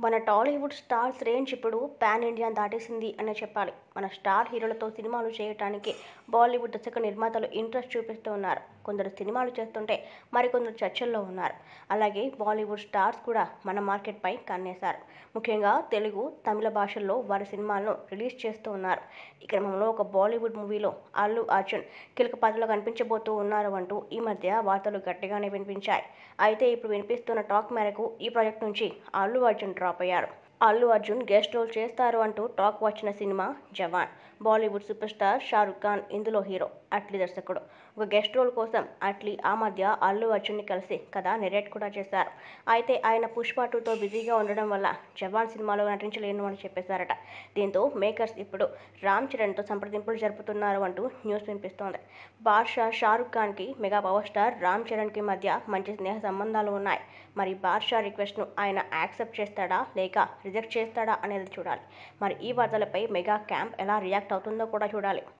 మన Tollywood stars range ఇప్పుడు pan India దాటేసింది అనే చెప్పాలి మన స్టార్ హీరోలతో సినిమాలు చేయటానికి బాలీవుడ్ దర్శక నిర్మాతలు ఇంట్రెస్ట్ చూపిస్తూ ఉన్నారు కొందరు సినిమాలు చేస్తుంటే మరికొందరు చర్చల్లో ఉన్నారు అలాగే బాలీవుడ్ స్టార్స్ కూడా మన మార్కెట్పై కన్నేశారు ముఖ్యంగా తెలుగు తమిళ భాషల్లో వారి సినిమాలను రిలీజ్ చేస్తూ ఉన్నారు ఈ క్రమంలో ఒక బాలీవుడ్ మూవీలో అల్లు అర్జున్ కీలక పాత్రలో కనిపించబోతూ ఉన్నారు అంటూ ఈ మధ్య వార్తలు గట్టిగానే వినిపించాయి అయితే ఇప్పుడు వినిపిస్తున్న టాక్ మేరకు ఈ ప్రాజెక్ట్ నుంచి అల్లు అర్జున్ డ్రాప్ అయ్యారు అల్లు అర్జున్ గెస్ట్ రోల్ చేస్తారు అంటూ టాక్ వచ్చిన cinema Jawan Bollywood super star Shahrukh Khan ఇందులో హీరో అట్లీ దర్శకుడు ఒక గెస్ట్ రోల్ కోసం అట్లీ ఆ మధ్య అల్లు అర్జున్ని కలిసి కథ నెరేట్ కూడా చేశారు అయితే ఆయన పుష్ప టూతో బిజీగా ఉండడం వల్ల జవాన్ సినిమాలో నటించలేను అని చెప్పేశారట దీంతో మేకర్స్ ఇప్పుడు రామ్ చరణ్తో సంప్రదింపులు జరుపుతున్నారు అంటూ న్యూస్ వినిపిస్తోంది బాద్షా షారుఖ్ ఖాన్కి మెగా పవర్ స్టార్ రామ్ చరణ్కి మధ్య మంచి స్నేహ సంబంధాలు ఉన్నాయి మరి బాద్షా రిక్వెస్ట్ను ఆయన యాక్సెప్ట్ చేస్తాడా లేక రిజెక్ట్ చేస్తాడా అనేది చూడాలి మరి ఈ వార్తలపై మెగా క్యాంప్ ఎలా రియాక్ట్ అవుతుందో కూడా చూడాలి